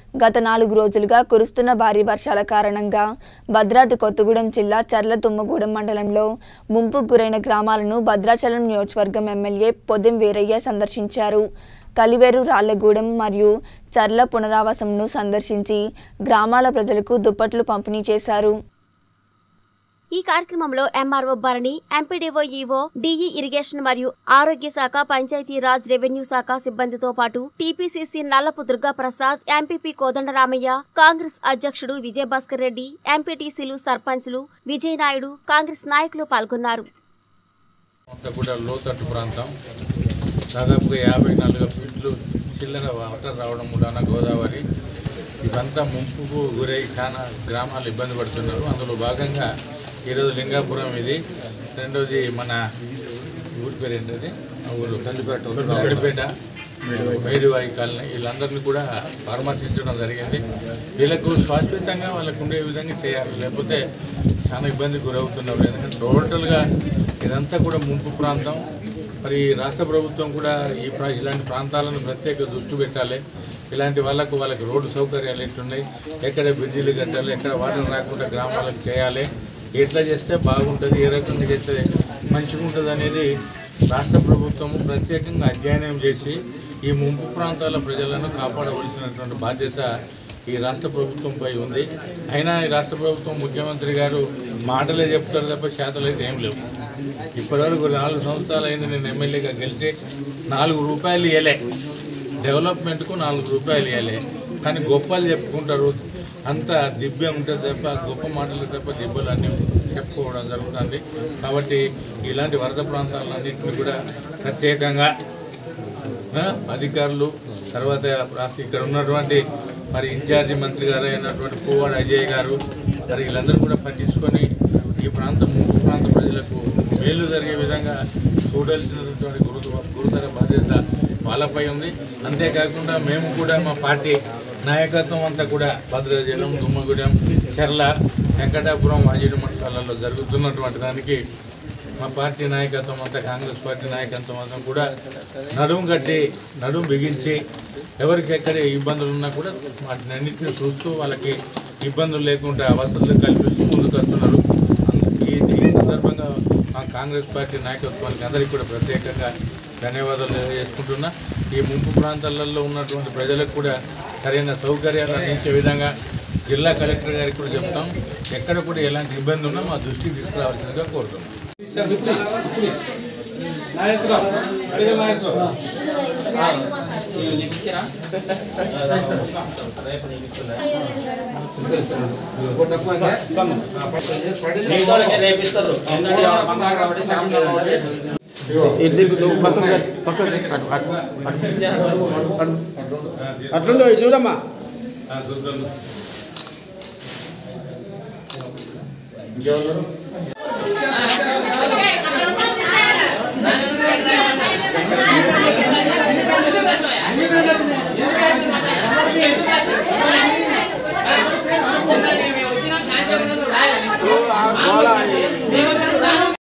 గత నాలుగు రోజులుగా కురుస్తున్న భారీ వర్షాల కారణంగా భద్రాద్రి కొత్తగూడెం జిల్లా చర్ల తుమ్మగూడెం మండలంలో ముంపుకు గురైన గ్రామాలను భద్రాచలం నియోజకవర్గం ఎమ్మెల్యే పొదెం వీరయ్య సందర్శించారు కలివేరు రాళ్లగూడెం మరియు చర్ల పునరావాసంను సందర్శించి గ్రామాల ప్రజలకు దుప్పట్లు పంపిణీ చేశారు ఈ కార్యక్రమంలో MRO Bharani MPDO EO DE irrigation మరియు ఆరోగ్య శాఖ పంచాయతీ రాజ్ రెవెన్యూ శాఖ సిబ్బందితో పాటు టీపీసీసీ నల్లపు దుర్గా ప్రసాద్ ఎంపీపీ కోదండరామయ్య కాంగ్రెస్ అధ్యక్షుడు విజయభాస్కర్ రెడ్డి ఎంపీటీసీలు సర్పంచ్లు విజయనాయుడు కాంగ్రెస్ నాయకులు పాల్గొన్నారు అంతా కూడా లోతట్టు ప్రాంతం దాదాపుగా యాభై నాలుగు ఫీట్లు చిల్లర వాటర్ రావడం మూలాన గోదావరి ఇదంతా ముంపుకు గురై చాలా గ్రామాలు ఇబ్బంది పడుతున్నారు అందులో భాగంగా ఈరోజు లింగాపురం ఇది రెండోది మన ఊరి పేరు ఏంటది ఆ ఊరు కందిపేట కందిపేట మేడివాయి కాలనీ వీళ్ళందరినీ కూడా పరామర్శించడం జరిగింది వీళ్ళకు శాశ్వతంగా వాళ్ళకు ఉండే విధంగా చేయాలి లేకపోతే చాలా ఇబ్బంది గురవుతున్నారు ఎందుకంటే టోటల్గా ఇదంతా కూడా ముంపు ప్రాంతం మరి రాష్ట్ర ప్రభుత్వం కూడా ఈ ప్రా ఇలాంటి ప్రాంతాలను ప్రత్యేక దృష్టి పెట్టాలి ఇలాంటి వాళ్ళకు వాళ్ళకి రోడ్డు సౌకర్యాలు ఎట్లున్నాయి ఎక్కడ బ్రిడ్జిలు కట్టాలి ఎక్కడ వాటర్ రాకుండా గ్రామాలకు చేయాలి ఎట్లా చేస్తే బాగుంటుంది ఏ రకంగా చేస్తే మంచిగా ఉంటుంది అనేది రాష్ట్ర ప్రభుత్వం ప్రత్యేకంగా అధ్యయనం చేసి ఈ ముంపు ప్రాంతాల ప్రజలను కాపాడవలసినటువంటి బాధ్యత ఈ రాష్ట్ర ప్రభుత్వంపై ఉంది అయినా ఈ రాష్ట్ర ప్రభుత్వం ముఖ్యమంత్రి గారు మాటలే చెప్తారు తప్ప శాతలు అయితే ఏం లేవు ఇప్పటివరకు నాలుగు సంవత్సరాలు అయింది నేను ఎమ్మెల్యేగా గెలిచి నాలుగు రూపాయలు ఇవ్వలే డెవలప్మెంట్కు నాలుగు రూపాయలు ఇవ్వలే కానీ గొప్పలు చెప్పుకుంటారు అంత దివ్యం ఉంటుంది తప్ప గొప్ప మాటలు తప్ప దిబ్బలు అన్నీ చెప్పుకోవడం జరుగుతుంది కాబట్టి ఇలాంటి వరద ప్రాంతాలన్నింటినీ కూడా ప్రత్యేకంగా ఆ, అధికారులు తర్వాత రాష్ట్ర ఇక్కడ ఉన్నటువంటి మరి ఇన్ఛార్జి మంత్రి గారు అయినటువంటి పువ్వాడ అజయ్ గారు మరి వీళ్ళందరూ కూడా పట్టించుకొని ఈ ప్రాంతం ముంపు ప్రాంత ప్రజలకు మేలు జరిగే విధంగా చూడాల్సినటువంటి గురు గురుతర బాధ్యత వాళ్ళపై ఉంది అంతేకాకుండా మేము కూడా మా పార్టీ నాయకత్వం అంతా కూడా భద్రాచలం దుమ్మగూడెం చెర్ల వెంకటాపురం వాజేడు మండలాలలో జరుగుతున్నటువంటి దానికి మా పార్టీ నాయకత్వం అంతా కాంగ్రెస్ పార్టీ నాయకత్వం అంతా కూడా నడుము కట్టి నడుము బిగించి ఎవరికి ఎక్కడ ఇబ్బందులు ఉన్నా కూడా వాటిని అన్నింటినీ చూస్తూ వాళ్ళకి ఇబ్బందులు లేకుండా వసతులు కల్పిస్తూ ముందుకు వస్తున్నారు ఈ ఈ సందర్భంగా మా కాంగ్రెస్ పార్టీ నాయకత్వానికి అందరికీ కూడా ప్రత్యేకంగా ధన్యవాదాలు తెలియజేసుకుంటున్నా ఈ ముంపు ప్రాంతాలలో ఉన్నటువంటి ప్రజలకు కూడా సరైన సౌకర్యాలు అందించే విధంగా జిల్లా కలెక్టర్ గారికి కూడా చెప్తాం ఎక్కడ కూడా ఎలాంటి ఇబ్బంది ఉన్నా మా దృష్టికి తీసుకురావాల్సిందిగా కోరుతున్నాం అట్లుండో ఇది చూడమ్మా ఆ, దుర్గలు ఇంకెవరు